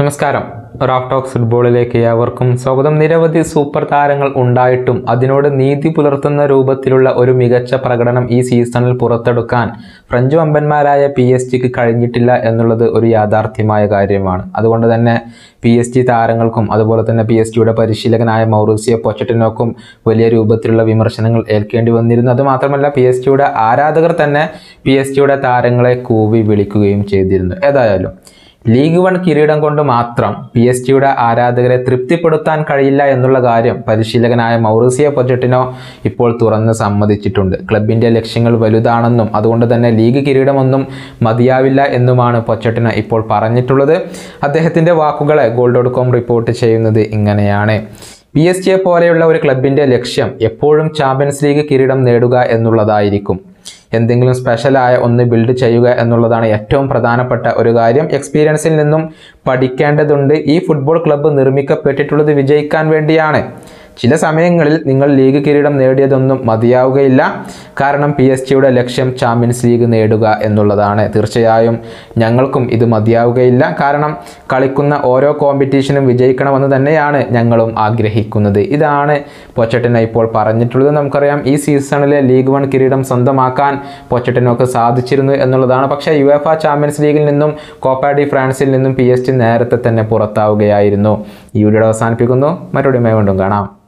നമസ്കാരം Raf talks ഫുട്ബോളിലേക്ക് ഏവർക്കും സ്വാഗതം നിരവധി സൂപ്പർ താരങ്ങൾ ഉണ്ടായിട്ടും അതിനോട് നീതി പുലർത്തുന്ന രൂപത്തിലുള്ള ഒരു മികച്ച പ്രകടനം ഈ സീസണിൽ പുറത്തെടുക്കാൻ ഫ്രഞ്ച് വമ്പന്മാരായ പി എസ് ജിക്ക് കഴിഞ്ഞിട്ടില്ല എന്നുള്ളത് ഒരു യാഥാർത്ഥ്യമായ കാര്യമാണ് അതുകൊണ്ട് തന്നെ പി എസ് ജി താരങ്ങൾക്കും അതുപോലെ തന്നെ പി എസ് ജിയുടെ പരിശീലകനായ മൗറൂസിയോ പൊച്ചറ്റിനോക്കും വലിയ രൂപത്തിലുള്ള വിമർശനങ്ങൾ ഏൽക്കേണ്ടി വന്നിരുന്നു അതുമാത്രമല്ല പി എസ് ജിയുടെ ആരാധകർ തന്നെ പി എസ് ജിയുടെ താരങ്ങളെ കൂവി വിളിക്കുകയും ചെയ്തിരുന്നു ഏതായാലും ലീഗ് വൺ കിരീടം കൊണ്ട് മാത്രം പി എസ് ജിയുടെ ആരാധകരെ തൃപ്തിപ്പെടുത്താൻ കഴിയില്ല എന്നുള്ള കാര്യം പരിശീലകനായ മൗറീസിയോ പൊച്ചറ്റിനോ ഇപ്പോൾ തുറന്ന് സമ്മതിച്ചിട്ടുണ്ട് ക്ലബിൻ്റെ ലക്ഷ്യങ്ങൾ വലുതാണെന്നും അതുകൊണ്ട് തന്നെ ലീഗ് കിരീടമൊന്നും മതിയാവില്ല എന്നുമാണ് പൊച്ചറ്റിനോ ഇപ്പോൾ പറഞ്ഞിട്ടുള്ളത് അദ്ദേഹത്തിൻ്റെ വാക്കുകളെ ഗോൾ ഡോട്ട് കോം റിപ്പോർട്ട് ചെയ്യുന്നത് ഇങ്ങനെയാണ് പി എസ് ജിയെ പോലെയുള്ള ഒരു ക്ലബിൻ്റെ ലക്ഷ്യം എപ്പോഴും ചാമ്പ്യൻസ് ലീഗ് കിരീടം നേടുക എന്നുള്ളതായിരിക്കും എന്തെങ്കിലും സ്പെഷ്യലായ ഒന്ന് ബിൽഡ് ചെയ്യുക എന്നുള്ളതാണ് ഏറ്റവും പ്രധാനപ്പെട്ട ഒരു കാര്യം എക്സ്പീരിയൻസിൽ നിന്നും പഠിക്കേണ്ടതുണ്ട് ഈ ഫുട്ബോൾ ക്ലബ്ബ് നിർമ്മിക്കപ്പെട്ടിട്ടുള്ളത് വിജയിക്കാൻ വേണ്ടിയാണ് ചില സമയങ്ങളിൽ നിങ്ങൾ ലീഗ് കിരീടം നേടിയതൊന്നും മതിയാവുകയില്ല കാരണം പി എസ് ജിയുടെ ലക്ഷ്യം ചാമ്പ്യൻസ് ലീഗ് നേടുക എന്നുള്ളതാണ് തീർച്ചയായും ഞങ്ങൾക്കും ഇത് മതിയാവുകയില്ല കാരണം കളിക്കുന്ന ഓരോ കോമ്പറ്റീഷനും വിജയിക്കണമെന്ന് തന്നെയാണ് ഞങ്ങളും ആഗ്രഹിക്കുന്നത് ഇതാണ് പൊച്ചട്ടിന ഇപ്പോൾ പറഞ്ഞിട്ടുള്ളത് നമുക്കറിയാം ഈ സീസണിലെ ലീഗ് വൺ കിരീടം സ്വന്തമാക്കാൻ പൊച്ചട്ടിനോക്ക് സാധിച്ചിരുന്നു എന്നുള്ളതാണ് പക്ഷേ യു എഫ് ചാമ്പ്യൻസ് ലീഗിൽ നിന്നും കോപ്പ ഡി ഫ്രാൻസിൽ നിന്നും പി എസ് ജി നേരത്തെ തന്നെ പുറത്താവുകയായിരുന്നു ഈ വീഡിയോ അവസാനിപ്പിക്കുന്നു മറ്റൊരു വീണ്ടും കാണാം